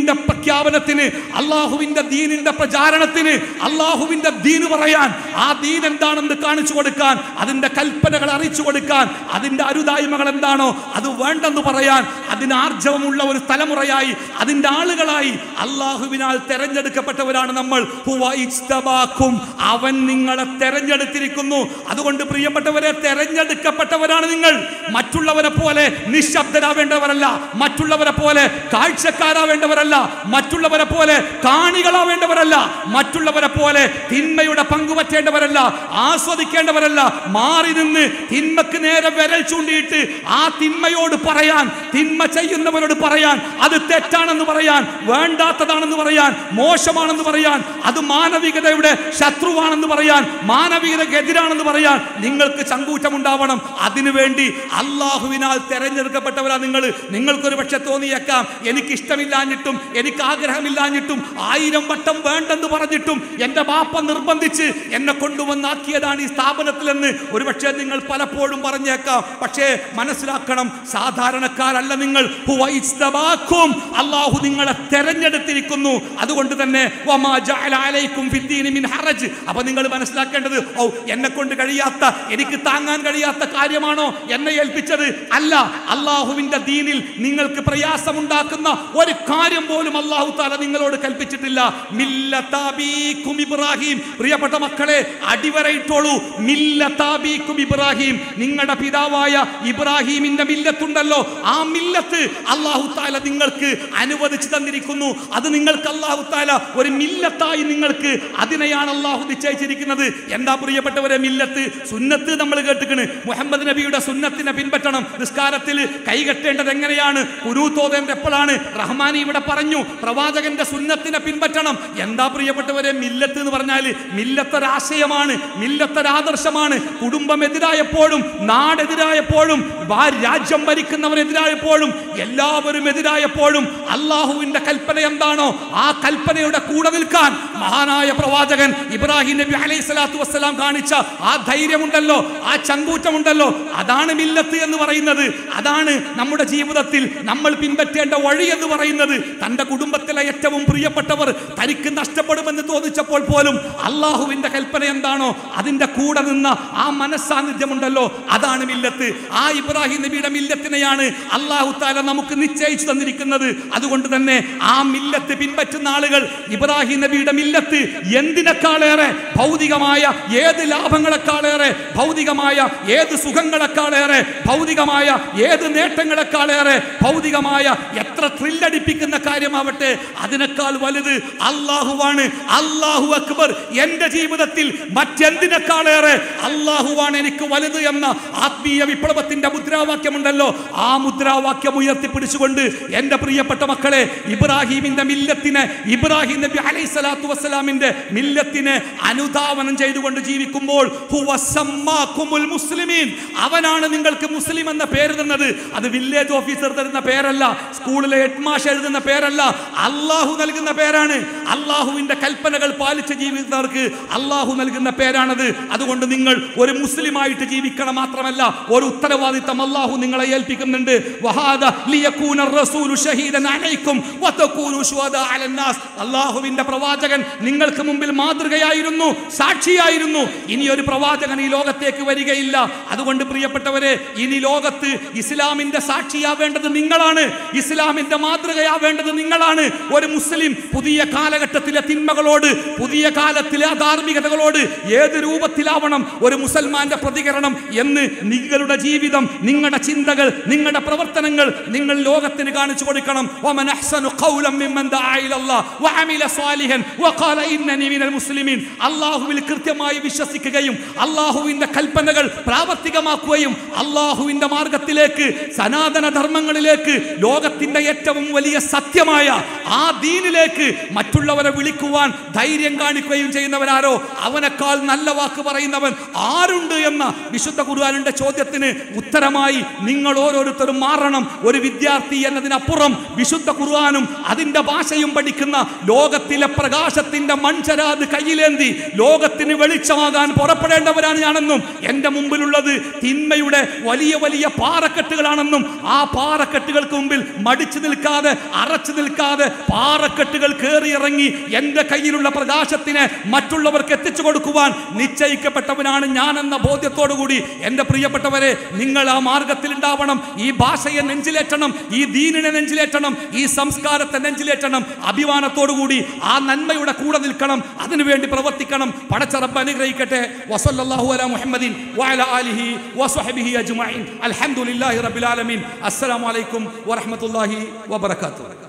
ദീനിന്റെ പ്രഖ്യാപനത്തിന് അള്ളാഹുവിന്റെ ദീനിന്റെ പ്രചാരണത്തിന് അള്ളാഹുവിന്റെ ദീന് പറയാൻ ആ ദീൻ എന്താണെന്ന് കാണിച്ചു കൊടുക്കാൻ അതിന്റെ കൽപ്പനകൾ അറിയിച്ചു കൊടുക്കാൻ അതിന്റെ അരുതായ്മകൾ എന്താണോ അത് വേണ്ടെന്ന് പറയാൻ അതിന് ആർജവമുള്ള ഒരു തലമുറയായി അതിന്റെ ആളുകളായി അള്ളാഹുവിനാൽ തെരഞ്ഞെടുക്കപ്പെട്ടവരാണ് നമ്മൾ ഹുവ ഇജ്തബാക്കും. അവൻ നിങ്ങളെ തെരഞ്ഞെടുത്തിരിക്കുന്നു അതുകൊണ്ട് പ്രിയപ്പെട്ടവരെ തെരഞ്ഞെടുക്കപ്പെട്ടവരാണ് നിങ്ങൾ മറ്റുള്ളവരെ പോലെ നിശബ്ദരാവേണ്ടവരല്ല മറ്റുള്ളവരെ പോലെ കാഴ്ചക്കാരാവേണ്ടവരല്ല മറ്റുള്ളവരെ പോലെ കാണികളാവേണ്ടവരല്ല മറ്റുള്ളവരെ പോലെ തിന്മയുടെ പങ്കുപറ്റേണ്ടവരല്ല ആസ്വദിക്കേണ്ടവരല്ല മാറി നിന്ന് തിന്മക്ക് നേരെ വിരൽ ചൂണ്ടിയിട്ട് ആ തിന്മയോട് പറയാൻ തിന്മ ചെയ്യുന്നവരോട് പറയാൻ അത് തെറ്റാണെന്ന് പറയാൻ വേണ്ടാത്തതാണെന്ന് പറയാൻ മോശമാണെന്ന് പറയാൻ അത് മാനവികതയുടെ ശത്രുവാണെന്ന് പറയാൻ മാനവികതയ്ക്ക് എതിരാണെന്ന് പറയാൻ നിങ്ങൾക്ക് ചങ്കൂറ്റമുണ്ടാവണം അതിനുവേണ്ടി അള്ളാഹുവിനാൽ തെരഞ്ഞെടുക്കപ്പെട്ടവരാ നിങ്ങൾ നിങ്ങൾക്കൊരു പക്ഷെ തോന്നിയേക്കാം എനിക്ക് ഇഷ്ടമില്ലാഞ്ഞിട്ടും എനിക്ക് ആഗ്രഹമില്ലാഞ്ഞിട്ടും ആയിരം വട്ടം വേണ്ടെന്ന് പറഞ്ഞിട്ടും എൻ്റെ ബാപ്പ നിർബന്ധിച്ച് എന്നെ കൊണ്ടുവന്നാക്കിയതാണ് ഈ സ്ഥാപനത്തിലെന്ന് ഒരുപക്ഷെ നിങ്ങൾ പലപ്പോഴും പറഞ്ഞേക്കാം പക്ഷേ മനസ്സിലാക്കണം സാധാരണക്കാരല്ല നിങ്ങൾ ഹുവ ഇജ്തബാക്കും. അള്ളാഹു നിങ്ങളെ തെരഞ്ഞെടുത്തിരിക്കുന്നു അതുകൊണ്ട് തന്നെ വമാ ജഅല അലൈക്കും ഫിദ്ദീനി മിൻ ഹറജ് അപ്പൊ നിങ്ങൾ മനസ്സിലാക്കേണ്ടത് ഓ എന്നെ കൊണ്ട് കഴിയാത്ത എനിക്ക് താങ്ങാൻ കഴിയാത്ത കാര്യമാണോ എന്നെ ഏൽപ്പിച്ചത് അല്ല അള്ളാഹുവിന്റെ ദീനിൽ നിങ്ങൾക്ക് പ്രയാസമുണ്ടാക്കുന്ന ഒരു കാര്യം പോലും അള്ളാഹു താല നിങ്ങളോട് കൽപ്പിച്ചിട്ടില്ല മില്ലത്താബീക്കും ഇബ്രാഹിം പ്രിയപ്പെട്ട മക്കളെ അടിവരയിട്ടോളൂ മില്ലത്താബീക്കും ഇബ്രാഹിം നിങ്ങളുടെ പിതാവായ ഇബ്രാഹിമിന്റെ മില്ലത്തുണ്ടല്ലോ ആ മില്ലത്ത് അള്ളാഹു താല നിങ്ങൾക്ക് അനുവദിച്ചു തന്നിരിക്കുന്നു അത് നിങ്ങൾക്ക് അള്ളാഹു താല ഒരു മില്ലത്തായി നിങ്ങൾക്ക് അതിനെയാണ് അള്ളാഹു നിശ്ചയിച്ചിരിക്കുന്നത് എന്താ പ്രിയപ്പെട്ടവരെ മില്ലത്ത് സുന്നത്ത് നമ്മൾ കേട്ടിക്കണ് മുഹമ്മദ് നബിയുടെ സുന്നത്തിനെ പിൻപറ്റണം നിസ്കാരത്തിൽ കൈകെട്ടേണ്ടത് എങ്ങനെയാണ് കുരൂത്തോതേണ്ടത് എപ്പോഴാണ് റഹ്മാനി ഇവിടെ പറഞ്ഞു പ്രവാചകന്റെ സുന്നത്തിനെ പിൻപറ്റണം എന്താ പ്രിയപ്പെട്ടവരെ മില്ലത്ത് എന്ന് പറഞ്ഞാൽ മില്ലത്തൊരാശയമാണ് മില്ലത്തൊരാദർശമാണ് കുടുംബം എതിരായപ്പോഴും നാടെതിരായപ്പോഴും വാ- രാജ്യം ഭരിക്കുന്നവരെതിരായപ്പോഴും എല്ലാവരും എതിരായപ്പോഴും അള്ളാഹുവിന്റെ കൽപ്പന എന്താണോ ആ കൽപ്പനയുടെ കൂടെ നിൽക്കാൻ മഹാനായ പ്രവാചകൻ ഇബ്രാഹിം നബി അലൈഹി സ്വലാത്തു വസ്സലാം കാണിച്ച ആ ധൈര്യമുണ്ടല്ലോ ആ ചങ്കൂറ്റമുണ്ടല്ലോ അതാണ് മില്ലത്ത് എന്ന് പറയുന്നത് അതാണ് നമ്മുടെ ജീവിതത്തിൽ നമ്മൾ പിൻപറ്റേണ്ട വഴി എന്ന് പറയുന്നത് തന്റെ കുടുംബത്തിലെ ഏറ്റവും പ്രിയപ്പെട്ടവർ തനിക്ക് നഷ്ടപ്പെടുമെന്ന് തോന്നിച്ചപ്പോൾ പോലും അള്ളാഹുവിന്റെ കൽപ്പന എന്താണോ അതിന്റെ കൂടെ നിന്ന ആ മനസ്സാന്നിധ്യമുണ്ടല്ലോ അതാണ് മില്ലത്ത് ആ ഇബ്രാഹിം നബിയുടെ മില്ലത്തിനെയാണ് അള്ളാഹു താല നമുക്ക് നിശ്ചയിച്ചു തന്നിരിക്കുന്നത് അതുകൊണ്ട് തന്നെ ആ മില്ലത്ത് പിൻപറ്റുന്ന ആളുകൾ ഇബ്രാഹിം നബിയുടെ മില്ലത്ത് എന്തിനേക്കാളേറെ ഭൗതികമായ ഏത് ലാഭങ്ങളെക്കാളേറെ ഭൗതികമായ ഏത് സുഖങ്ങളെക്കാളേറെ ഭൗതികമായ ഏത് നേട്ടങ്ങളെക്കാളേറെ ഭൗതികമായ എത്ര ത്രില്ലടിപ്പിക്കുന്ന കാര്യമാവട്ടെ അതിനേക്കാൾ വലുത് അള്ളാഹുവാണ് അള്ളാഹു അക്ബർ എന്റെ ജീവിതത്തിൽ മറ്റെന്തിനേക്കാളേറെ അള്ളാഹുവാണ് എനിക്ക് വലുത് എന്ന ആത്മീയ വിപ്ലവത്തിന്റെ മുദ്രാവാക്യമുണ്ടല്ലോ ആ മുദ്രാവാക്യം ഉയർത്തിപ്പിടിച്ചുകൊണ്ട് എന്റെ പ്രിയപ്പെട്ട മക്കളെ ഇബ്രാഹിമിന്റെ മില്ലത്തിനെ ഇബ്രാഹിം നബി അലൈഹി സ്വലാത്തു വസ്സലാമിന്റെ മില്ലത്തിനെ അനുധാവനം ചെയ്തുകൊണ്ട് ജീവിക്കുമ്പോൾ ഹുവ സമ്മാക്കുമുൽ മുസ്ലിമീൻ അവനാണ് നിങ്ങൾക്ക് മുസ്ലിം എന്ന പേര് തന്നത് അത് വില്ലേജ് ഓഫീസർ തരുന്ന പേരല്ല സ്കൂളിലെ ഹെഡ് മാഷ് എഴുതുന്ന പേരല്ല അള്ളാഹു നൽകുന്ന പേരാണ് അള്ളാഹുവിന്റെ കൽപ്പനകൾ പാലിച്ച് ജീവിക്കുന്നവർക്ക് അള്ളാഹു നൽകുന്ന പേരാണത് അതുകൊണ്ട് നിങ്ങൾ ഒരു മുസ്ലിമായിട്ട് ജീവിക്കണം മാത്രമല്ല ഒരു ഉത്തരവാദിത്തം അള്ളാഹു നിങ്ങളെ ഏൽപ്പിക്കുന്നുണ്ട് വഹാദ ലിയകൂന റസൂലു ഷഹീദൻ അലൈക്കും വതകൂനു ശുഹദാ അലന്നാസ് അള്ളാഹുവിന്റെ പ്രവാചകൻ നിങ്ങൾക്ക് മുമ്പിൽ മാതൃകയായിരുന്നു സാക്ഷിയായിരുന്നു ഇനി ഒരു പ്രവാചകൻ ഈ ലോകത്തേക്ക് വരികയില്ല അതുകൊണ്ട് പ്രിയപ്പെട്ടവരെ ഇനി ലോകത്ത് ഇസ്ലാമിന്റെ സാക്ഷിയാവേണ്ടത് നിങ്ങളാണ് ഇസ്ലാമിന്റെ മാതൃകയാവേണ്ടത് നിങ്ങളാണ് ഒരു മുസ്ലിം പുതിയ കാലഘട്ടത്തിലെ തിന്മകളോട് പുതിയ കാലത്തിലെ അധാർമികതകളോട് ഏത് രൂപത്തിലാവണം ഒരു മുസൽമാന്റെ പ്രതികരണം എന്ന് നിങ്ങളുടെ ജീവിതം നിങ്ങളുടെ ചിന്തകൾ നിങ്ങളുടെ പ്രവർത്തനങ്ങൾ നിങ്ങൾ ലോകത്തിന് കാണിച്ചു കൊടുക്കണം ومن أحسن قولا ممن دعا إلى الله وعمل صالحا وقال إنني من المسلمين അള്ളാഹുവിൽ കൃത്യമായി വിശ്വസിക്കുകയും അള്ളാഹുവിന്റെ കൽപ്പനകൾ പ്രാവർത്തികമാക്കുകയും അള്ളാഹുവിന്റെ മാർഗത്തിലേക്ക് സനാതന ധർമ്മങ്ങളിലേക്ക് ലോകത്തിന്റെ ഏറ്റവും വലിയ സത്യമായ ആ ദീനിലേക്ക് മറ്റുള്ളവരെ വിളിക്കുവാൻ ധൈര്യം കാണിക്കുകയും ചെയ്യുന്നവരാരോ അവനേക്കാൾ നല്ല വാക്ക് പറയുന്നവൻ ആരുണ്ട് എന്ന വിശുദ്ധ ഖുർആാനിന്റെ ചോദ്യത്തിന് ഉത്തരമായി നിങ്ങൾ ഓരോരുത്തരും മാറണം ഒരു വിദ്യാർത്ഥി എന്നതിനപ്പുറം വിശുദ്ധ ഖുർആാനും അതിന്റെ ഭാഷയും പഠിക്കുന്ന ലോകത്തിലെ പ്രകാശത്തിന്റെ മൺചരാത് കയ്യിലേന്തി ലോകത്തിന് വെളിച്ചമാകാൻ പുറപ്പെടേണ്ടവരാണ് ഞാനെന്നും എൻ്റെ മുമ്പിലുള്ളത് തിന്മയുടെ വലിയ വലിയ പാറക്കെട്ടുകളാണെന്നും ആ പാറക്കെട്ടുകൾക്ക് മുമ്പിൽ മടിച്ചു നിൽക്കാതെ അറച്ചു അടച്ചു നിൽക്കാതെ പാറക്കെട്ടുകൾ കയറിയിറങ്ങി എൻ്റെ കയ്യിലുള്ള പ്രകാശത്തിനെ മറ്റുള്ളവർക്ക് എത്തിച്ചു കൊടുക്കുവാൻ നിശ്ചയിക്കപ്പെട്ടവനാണ് ഞാൻ എന്ന ബോധ്യത്തോടു കൂടി എൻ്റെ പ്രിയപ്പെട്ടവരെ നിങ്ങൾ ആ മാർഗത്തിൽ ഉണ്ടാവണം ഈ ഭാഷയെ നെഞ്ചിലേറ്റണം ഈ ദീനിനെ നെഞ്ചിലേറ്റണം ഈ സംസ്കാരത്തെ നെഞ്ചിലേറ്റണം അഭിമാനത്തോടു കൂടി ആ നന്മയുടെ കൂടെ നിൽക്കണം അതിനുവേണ്ടി പ്രവർത്തിക്കണം പടച്ചറബ് അനുഗ്രഹിക്കട്ടെ വസല്ലല്ലാഹു അലാ മുഹമ്മദിൻ വഅലാ ആലിഹി വസ്വഹബിഹി അജ്മഈൻ അൽഹംദുലില്ലാഹി റബ്ബിൽ ആലമീൻ അസ്സലാമു അലൈക്കും വറഹ്മത്തുള്ളാഹി വബറകാതുഹു